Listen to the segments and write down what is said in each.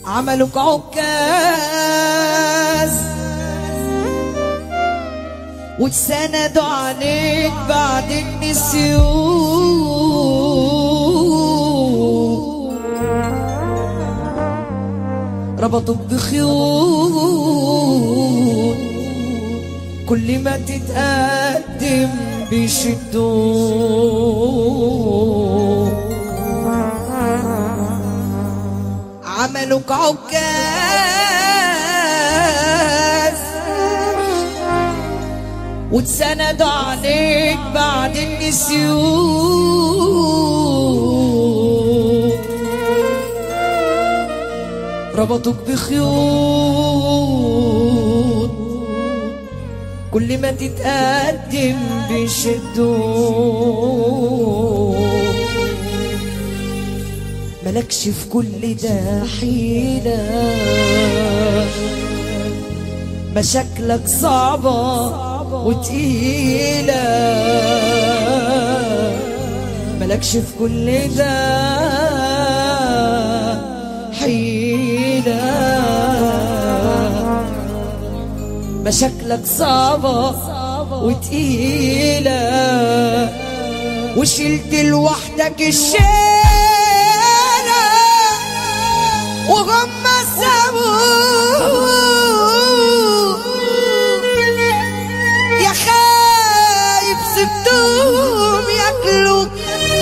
عملوك عكاز واتسندوا عليك بعد النسيون ربطوك بخيوط كل ما تتقدم بيشدوك عملوك عكاز واتسندوا عليك بعد النسيون ربطوك بخيوط كل ما تتقدم بيشدوك ملكش في كل ده حيلة مشاكلك صعبة وتقيلة ملكش في كل ده حيلة مشاكلك صعبة وتقيلة وشلت لوحدك الشيلة وهم سابوك يا خايف سبتهم ياكلوك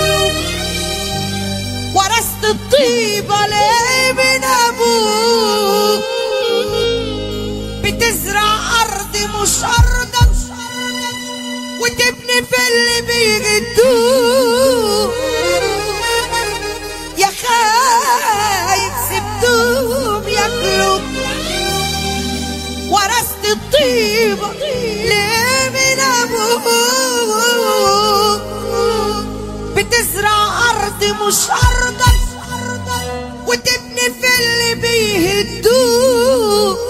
ورثت الطيبة ليه من أبوك بتزرع أرض مش أرضك وتبني في اللي بيغدوك يا خايف سبتهم ياكلوك ورثت الطيبة ليه من أبوك بتزرع أرض مش أرضك وتبني في اللي بيهدوك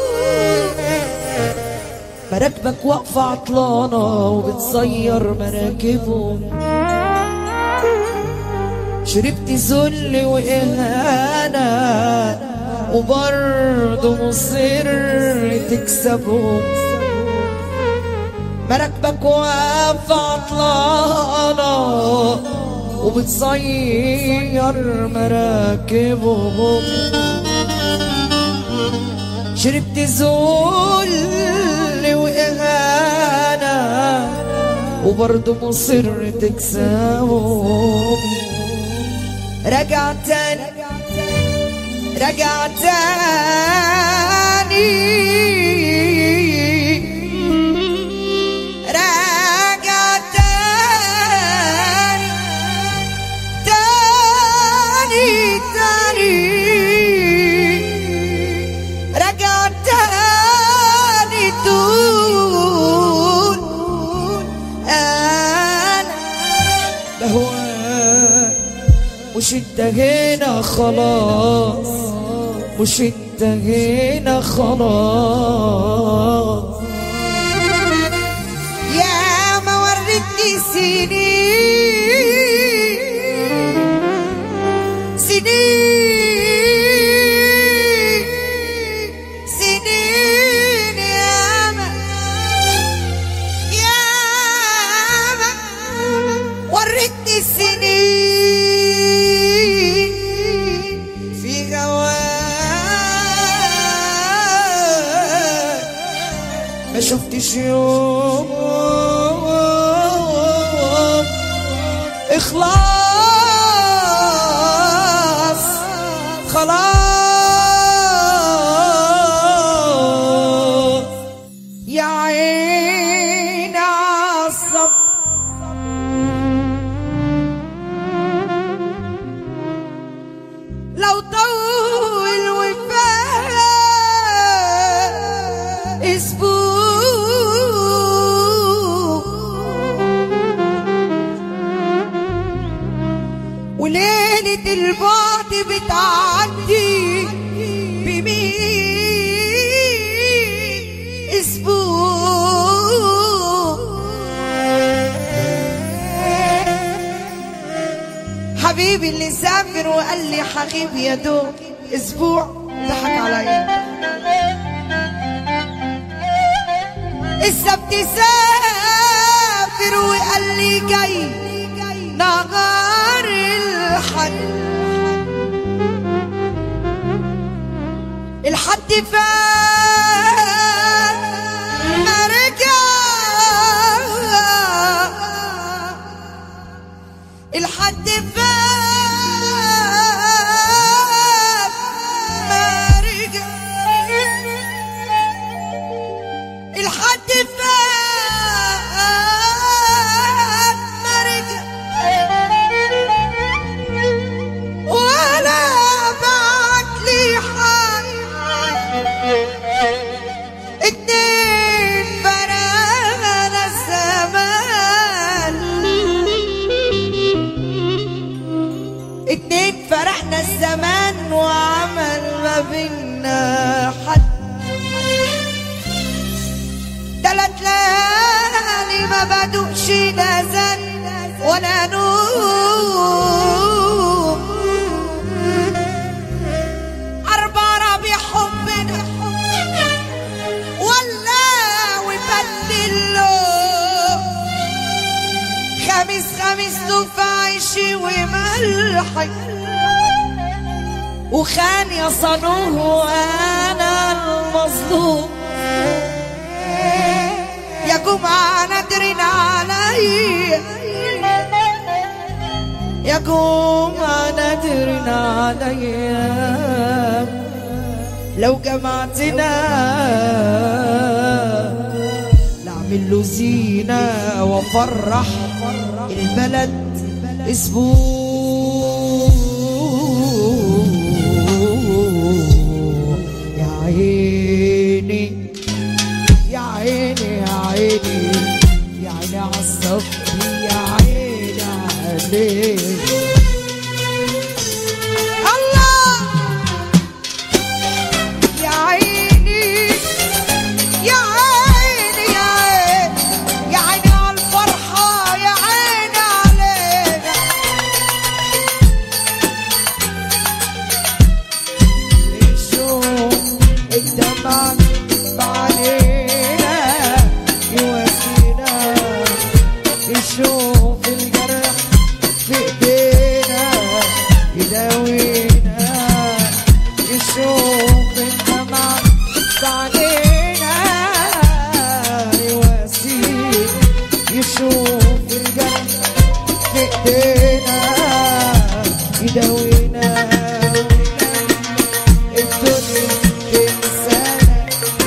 مراكبك واقفة عطلانة وبتصير مراكبهم شربت ذل وإهانة وبرضه مصر تكسبهم مراكبك واقفة عطلانة وبتصير مراكبهم شربت ذل وإهانة وبرضه مصر تكسبهم رجع تاني رجع تاني رجع تاني تاني تاني رجع تاني تقول انا بهواك مش انتهينا خلاص مش انتهينا خلاص يا ما ورتني سنين سنين سنين يا ما يا ما ورتني سنين في غواك ما شفتش يوم اخلاص خلاص يا عين عصب لو طول وفاء اسبوع وليلة البعد بتعدي بمية اسبوع حبيبي اللي سافر وقال لي حغيب يا دوب اسبوع ضحك وقت سافر وقال لي جاي نهار الحد الحد فات ما رجع الحد فات ما رجع الحد فات ما رجع ولا بعت لي حد اتنين فرقنا الزمان اتنين فرقنا الزمان وعمل ما بينا حد تلات ليالي ما بدوقش لا زن ولا نوم أربع ربيع حبنا ولا وبدله خميس خميس له في عيشي وملحي وخان يا صنوه وانا المظلوم يا جمعة نادرين علي يا جمعة نادرين علي لو جمعتنا نعمل له زينة وفرح البلد اسبوع يا عيني يا عيني يا عيني يا عيني عالصبر يا عيني عليك الله يا عيني يا عيني يا عيني يا عيني على الفرحة يا عيني علينا نشوف الدمع بعينينا يواسينا نشوف الجرح في ايدينا يداوينا يشوف الدمع بعينينا يواسينا يشوف الجرح في ايدينا يداوينا الدنيا تنسانا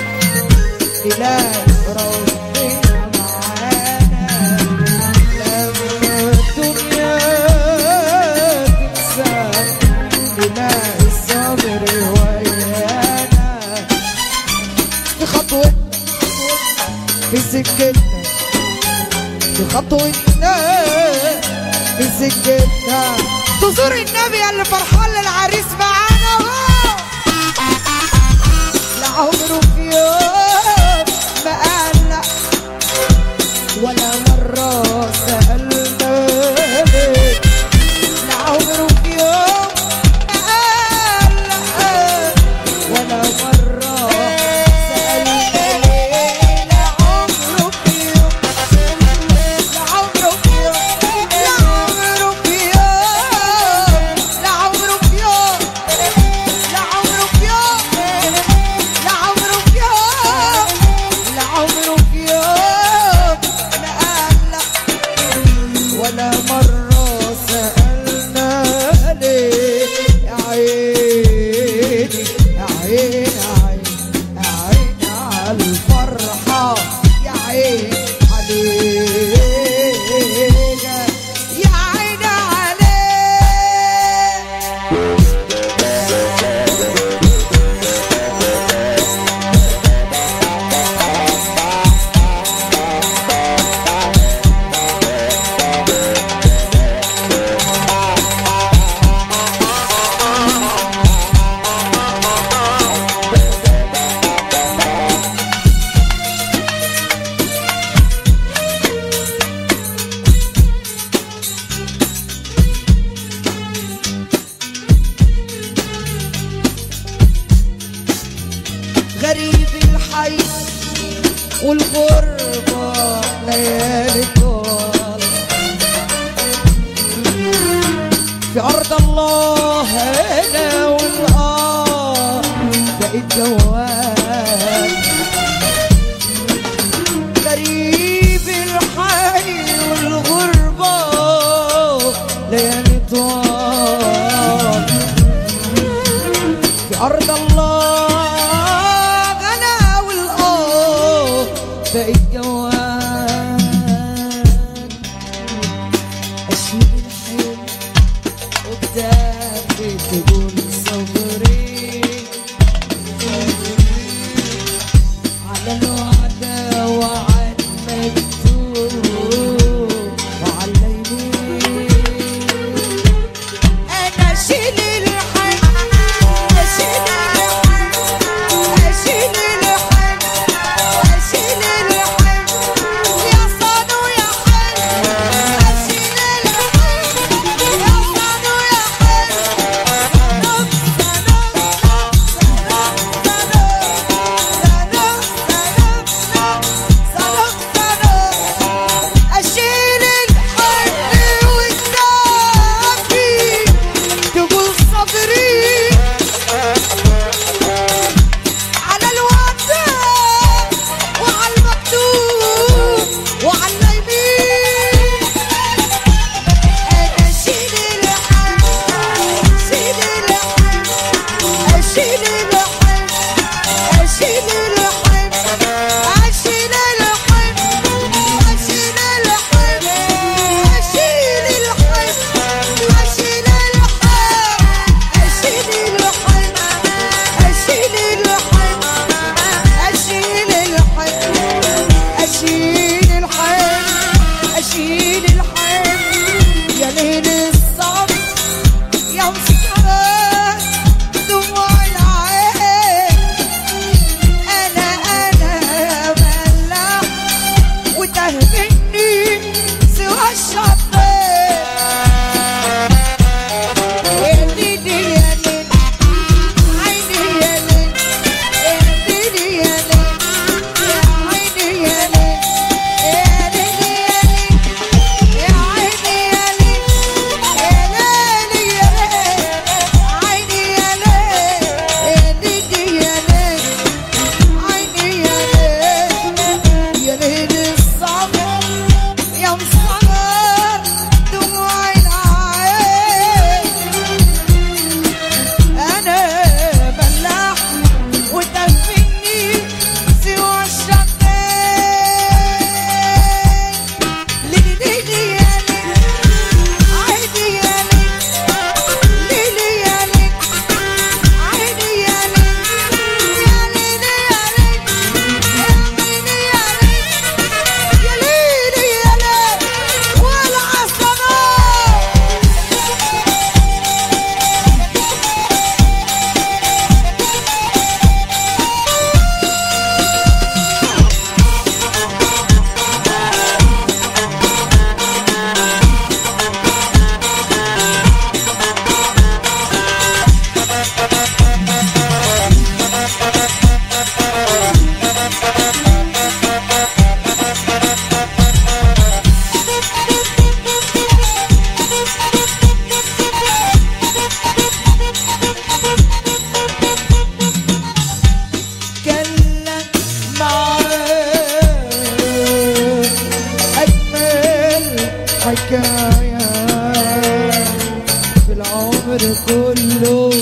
إله ربنا معانا لما الدنيا تنسانا إله الصبر ويانا في خطوتنا في سكتنا في خطوتنا في سكتنا تزور النبي اللي فرحان للعريس معانا أهو. لا عمره في يوم ما قلق ولا مرة سألنا ليه. لا عمره في يوم ما قلق ولا مرة سألنا ليه. لا عمره في يوم لا عمره في يوم لا عمره في يوم لا عمره في يوم لا عمره في يوم لا عمره في يوم لا عمره في يوم ما قلق ولا مرة سألنا ليه يا عيني يا عيني يا عيني يا عيني على الفرحة يا عيني علينا يا عيني عليك غريب الحي والغربة ليالي طوال في أرض الله أنا والآه بقيت جوال غريب الحي والغربة ليالي طوال في أرض الله أنا والآه بقيت جوال أشيل الحلم قدامي تقول صبري على الوعد وعد مكتوب وعلى اليمين انا اشيل الحن اشيل الحن اشيل الحن اشيل الحن يا صانو يا حن اشيل الحن يا صانو يا حن اشيل الحن والدافي تقول صبري على الوداع وعلى المكتوب وعلى اليمين انا اشيل الحن اشيل الحن اشيل الحن اشيل الحن اشيل الحن اشيل الحن اشيل الحن اشيل الحن اشيل الحن اشيل الحن اشيل الحن اشيل الحن اشيل الحن يا ليل الصبر يا مسكرات دموع العين انا انا ملاح وتهمني سوى الشطين يا ليلي يا ليل عيني يا ليل يا ليلي يا ليل يا عيني يا ليل يا ليلي يا ليل يا عيني يا ليل يا ليلي يا ليل عيني يا ليل يا ليلي يا ليل عيني يا ليل يا ليل الصبر يا مصبر دموع العين انا ملاح وتهمني سوى الشقين ليلي ليلي يا ليل عيني يا ليل ليلي يا ليل عيني يا ليل يا ليلي يا ليل يا عيني يا ليل يا ليلي يا ليل والعصمه اتكلم معاه أجمل حكاية في العمر كله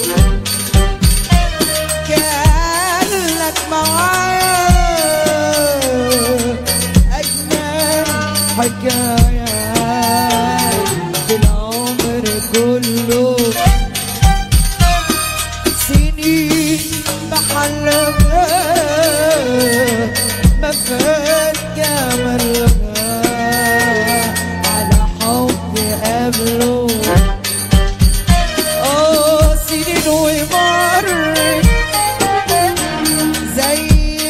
كانت معاه أجمل حكاية في العمر كله سنين بحلمها ما فات جمالها على حب قبله اه سنين ومرت زي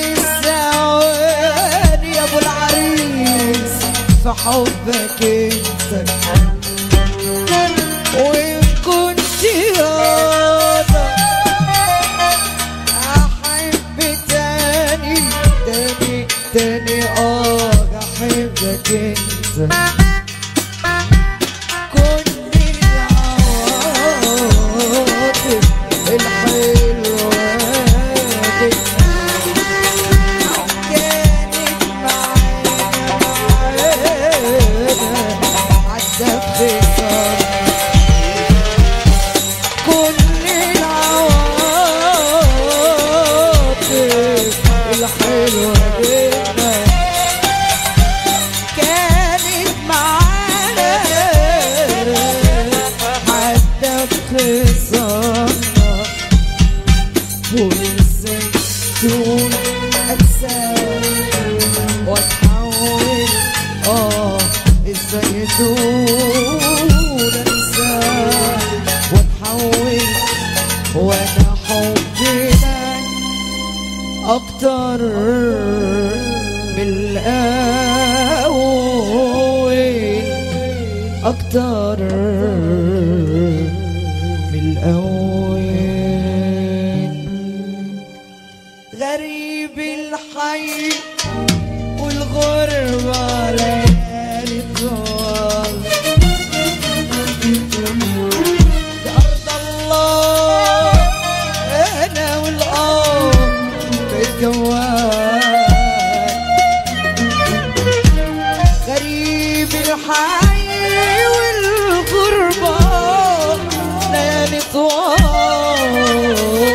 الثواني يا ابو العريس في حبك انت وإن كنت راضى أحب تاني تاني تاني اه احبك انت كل العواطف الحلوة دي كانت معانا عدى بخسارة كل العواطف الحلوة بينا كانت معانا حتى بخسارة وازاي تقول انساك واتحول اه ازاي تقول انساك واتحول وانا حبي لك اكتر من الاول اكتر من الاول غريب الحي والغربة ليالي طوال ده أرض الله أنا والأرض بتجوال غريب الحي والغربة ليالي طوال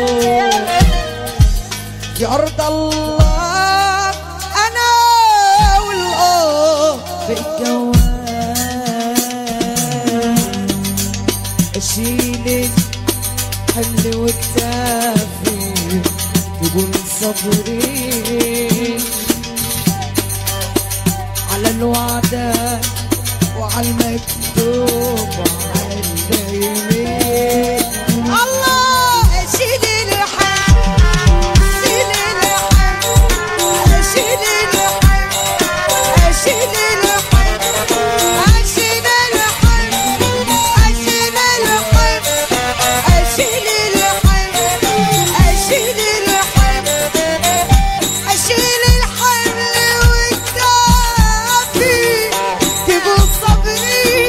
يا أرض الله أنا والله بالجوال أشيل حمل وكتافي تقول صبري على الوعدة وعلى المكتوب وعلى الدايمين الله شيل الحق شيل الحق شيل الحق شيل الحق شيل الحق شيل الحق شيل الحق شيل الحق أشيل الحمل والكافي تبو صبري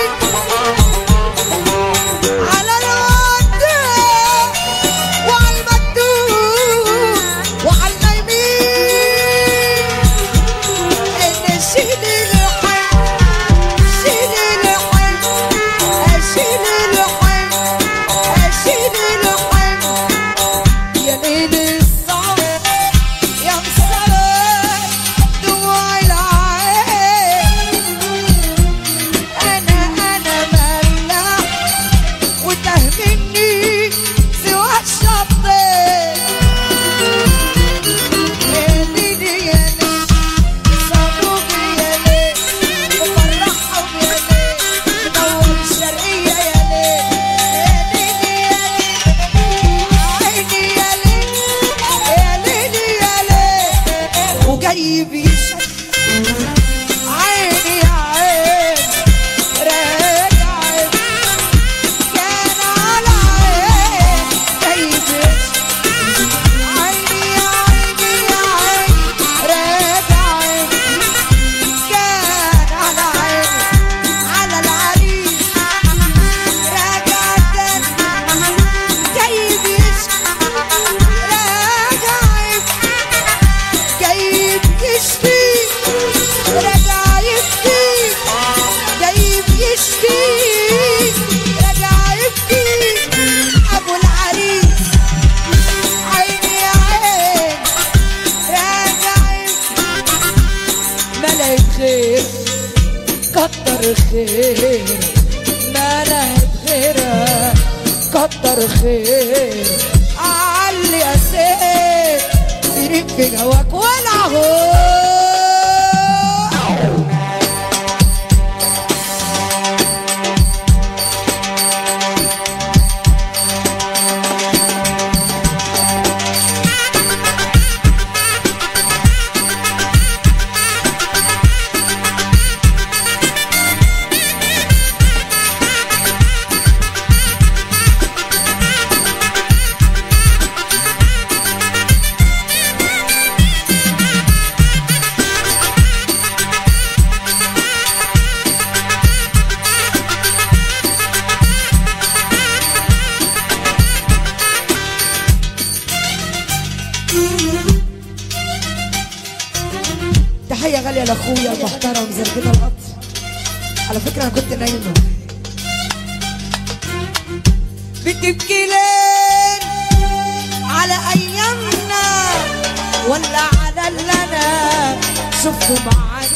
على الودة وعلى المكتوب وعلى النايمين إن أشيل الحمل أشيل الحمل أشيل الحمل أشيل الحمل يا ليل الصعب يا مسلم دموع العين انا انا ملاح وتهمني سوى الشطين يا ليلي يا ليل صابوك يا ليل وفرحهم يا ليل منور الشرقية يا ليل يا ليلي يا ليل عيني يا ليل يا ليلي يا ليل وجايب يشك عيني يا عين راجع كان على عين جايب يشك عيني يا عيني يا عين راجع كان على عين على العريس راجع تاني جايب يشكي راجع جايب يشكي راجع يبكي جايب يشكي راجع يبكي ابو العريس عيني يا عين راجع يبكي ملك خير كتر خير ملك خيرها كتر خير علي يا سيد سيرك في جواك ولا هو تحية غالية لاخويا المحترم زرقنا القطر على فكرة انا كنت نايمة بتبكي ليه على ايامنا ولا على اللي انا شفته معاك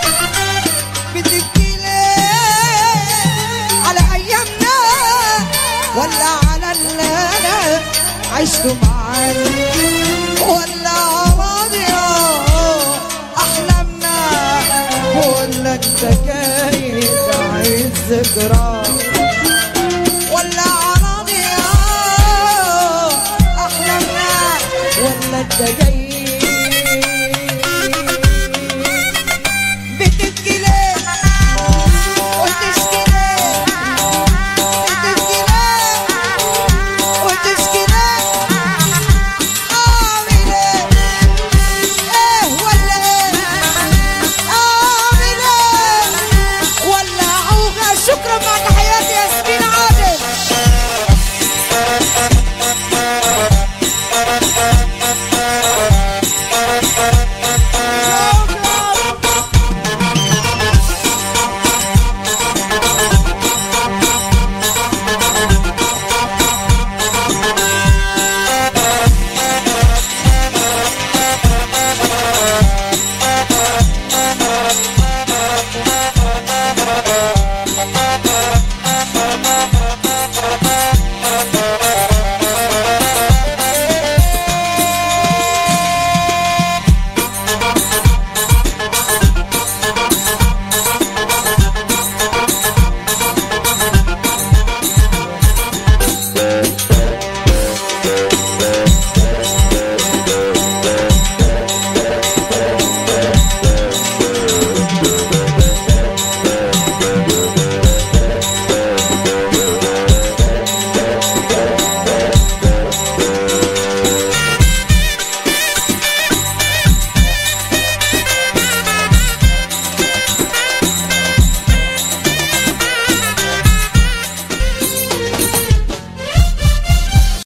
بتبكي ليه على ايامنا ولا على اللي انا عشته معاك ولا راضية احلامنا ولا انت جاي تعيد ذكرى ولا راضية احلامنا ولا انت جاي